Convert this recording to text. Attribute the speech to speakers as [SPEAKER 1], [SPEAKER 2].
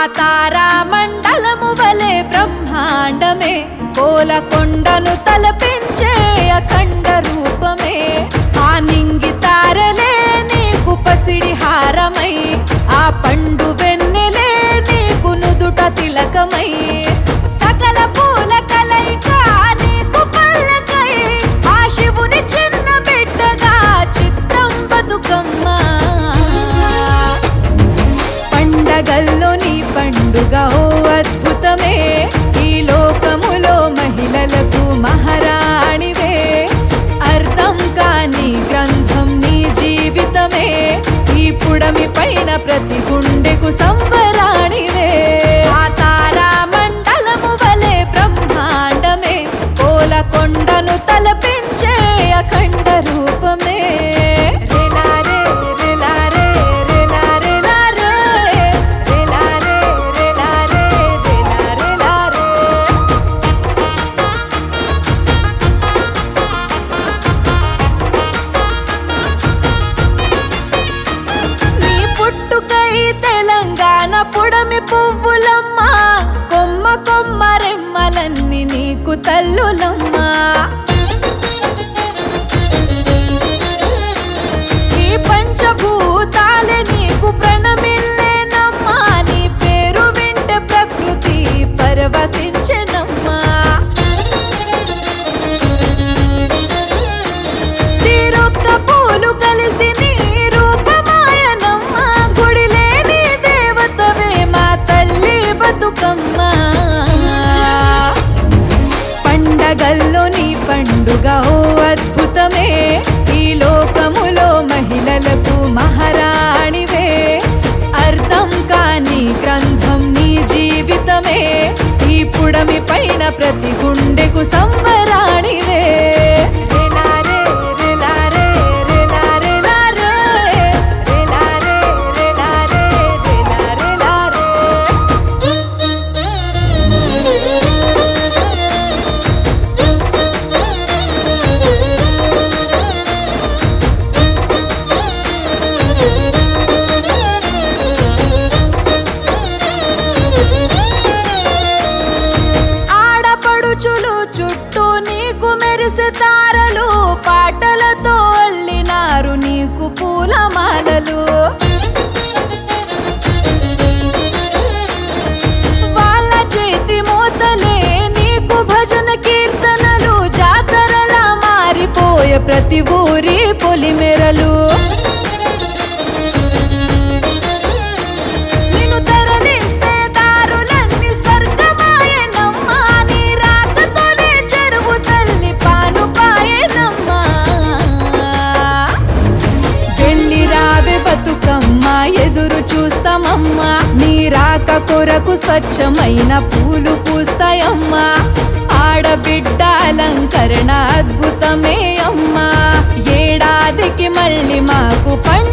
[SPEAKER 1] తారా మండలము వలె బ్రహ్మాండమే కోలకొండను తలపించే అఖండ రూపమే ఆ నింగి తారలే నీకు పసిడి హారమై ఆ పండు వెన్నెలే నీకు నుదుట తిలకమై సకల పూల కలయిక నీకు పల్లకై ఆ శివుని చిన్న బిడ్డగా చిత్రం బతుకమ్మా పండగల్లో నీ పండుగ ఓ అద్భుతమే ఈ లోకములో మహిళలకు మహారాణివే అర్థం కాని గ్రంథం నీ జీవితమే ఈ పుడమి పైన ప్రతి గుండెకు సంబరాణివే ఆ తారా మండలము వలె బ్రహ్మాండమే కోలకొండను తలపించే అఖండ రూపమే రేలారే రేలారే రేలారే లారే రేలారే రేలారే రేలారే లారే నీ పుట్టుకై తెలంగాణ పుడమి పువ్వులమ్మ కొమ్మ కొమ్మ రెమ్మలన్నీ నీకు తల్లులమ్మా ఈ పంచభూతాలే నీకు ప్రణమిల్లేనమ్మా నీ పేరు వింటే ప్రకృతి పరవశించెనమ్మా తీరొక్క పూలు కలిసి నీ రూపమాయనమ్మా గుడిలే నీ దేవతవే మా తల్లి బతుకమ్మ పండగల్లో నీ పండుగ ఓ అద్భుతమే ఈ లోకములో మహిళలకు మహారాణివే అర్థం కాని గ్రంథం నీ జీవితమే ఈ పుడమి పైన ప్రతి గుండెకు సంబరాణివే రేలారే రేలారే రేలారే లారే రేలారే రేలారే రేలారే లారే ఆడపడుచులు చుట్టూ నీకు మెరిసే తారలు పాటలతో అల్లినారు నీకు పూలమాలలు వాళ్ళ చేతి మోతలే నీకు భజన కీర్తనలు జాతరలా మారిపోయే ప్రతి ఊరి పొలిమెరలు నిన్ను తరలిస్తే దారులన్నీ స్వర్గమాయనమ్మా నీ రాకతోనే చెరువు తల్లి పాను పాయనమ్మా వెళ్ళి రావే బతుకమ్మ ఎదురు చూస్తామమ్మా నీ రాక కొరకు స్వచ్ఛమైన పూలు పూస్తాయమ్మా ఆడబిడ్డ అలంకరణ అద్భుతమే అమ్మా ఏడాదికి మళ్ళీ మాకు పండుగ